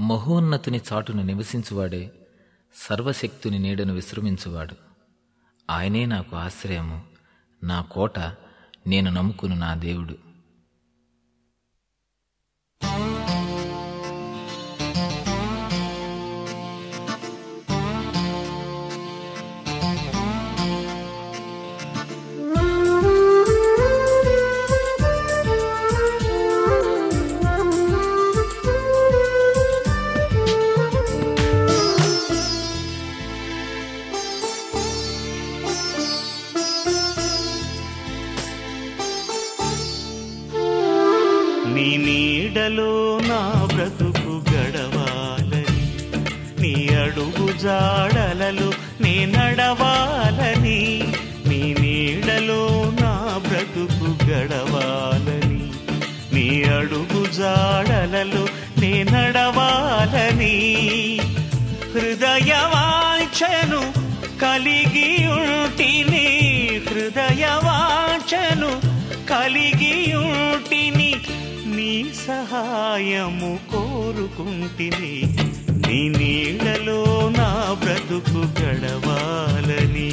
మహోన్నతుని చాటును నివసించువాడే సర్వశక్తుని నీడను విశ్రమించువాడు ఆయనే నాకు ఆశ్రయము నా కోట నేను నమ్ముకును నా దేవుడు నీ నీడలో నా బ్రతుకు గడవాలని నీ అడుగు జాడలలో నే నడవాలని నీ నీడలో నా బ్రతుకు గడవాలని నీ అడుగు జాడలలో నే నడవాలని హృదయవాంఛను కలిగి ఉంటిని హృదయవాంఛను కలిగి ఉంటిని నీ సహాయము కోరుకుంటిని నీ నీడలో నా బ్రతుకు గడవాలని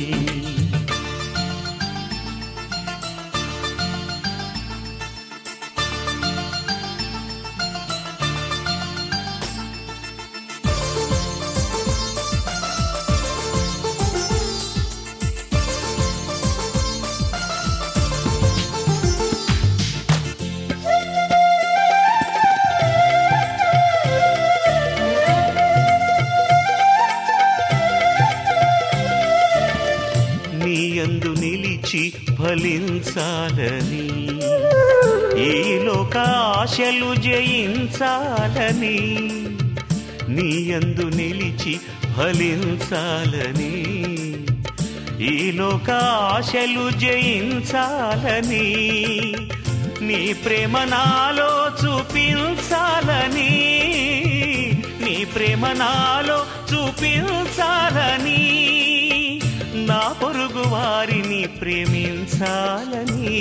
నీ యందు నిలిచి ఫలించాలని ఈ లోక ఆశలు జయించాలని నీ యందు నిలిచి ఫలించాలని ఈ లోక ఆశలు జయించాలని నీ ప్రేమ నాలో చూపించాలని నీ ప్రేమ నాలో చూపించాలని నా పొరుగు వారిని ప్రేమించాలని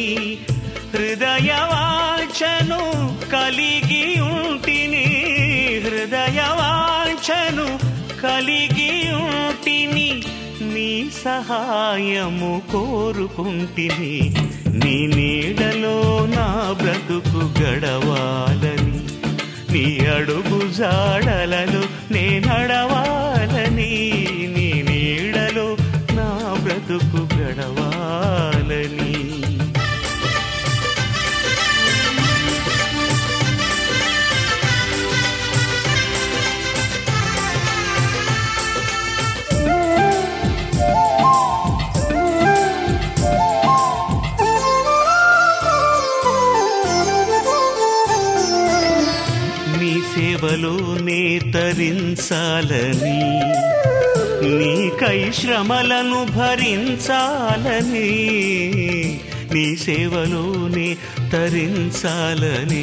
హృదయవాంఛను కలిగి ఉంటిని హృదయవాంఛను కలిగి ఉంటిని నీ సహాయము కోరుకుంటిని నీ నీడలో నా బ్రతుకు గడవాలని నీ అడుగు జాడలలో నే నడవాలని నీ నీడలో నా బ్రతుకు గడవాలని నీ సేవలోనే తరించాలని నీకై శ్రమలను భరించాలని నీ సేవలోనే తరించాలని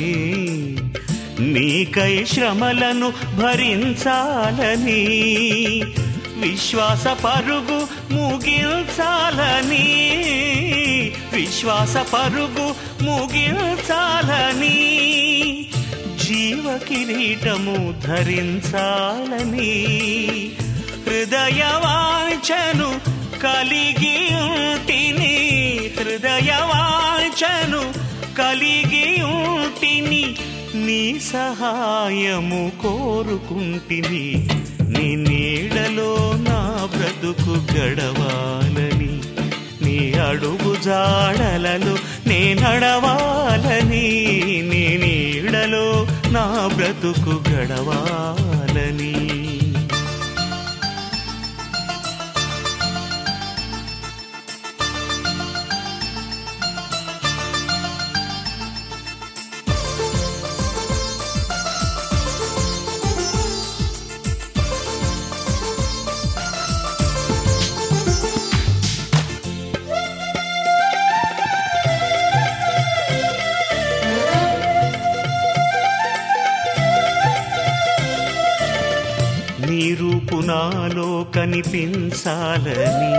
నీకై శ్రమలను భరించాలని విశ్వాస పరుగు ముగించాలని విశ్వాస పరుగు ముగించాలని జీవ కిరీటము ధరించాలని హృదయవాంఛను కలిగి ఉంటిని హృదయవాంఛను కలిగి ఉంటిని నీ సహాయము కోరుకుంటిని నీ నీడలో నా బ్రతుకు గడవాలని నీ అడుగు జాడలలో నే నడవాలని నీ నీడలో నా బ్రతుకు గడవాలని నీ రూపు నాలో కనిపించాలని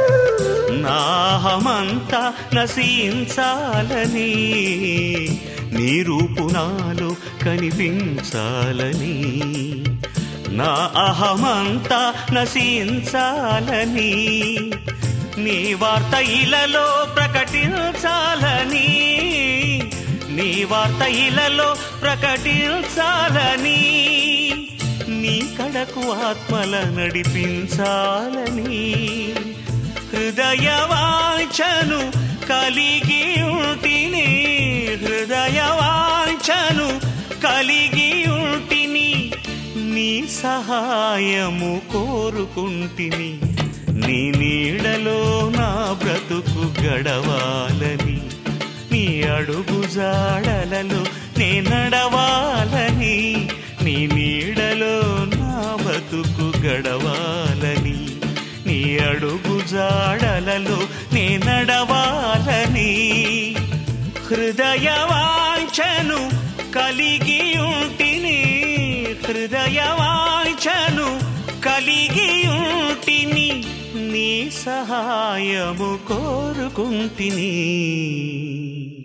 నాహమంతా నశించాలని నీ రూపు నాలో కనిపించాలని నా అహమంతా నశించాలని నీ వార్త ఇలలో ప్రకటించాలని నీ వార్త ఇలలో ప్రకటించాలని నీ కడకు ఆత్మల నడిపించాలని హృదయ వాంఛను కలిగి ఉంటిని హృదయ వాంఛను కలిగి ఉంటిని నీ సహాయము కోరుకుంటిని నీ నీడలో నా బ్రతుకు గడవాలని నీ అడుగు జాడలలో నే నడవాలని నీ నీడలో నా బతుకు గడవాలని నీ అడుగు జాడలలో నే నడవాలని హృదయ వాంఛను కలిగి ఉంటిని హృదయ వాంఛను కలిగి ఉంటిని నీ సహాయము కోరుకుంటిని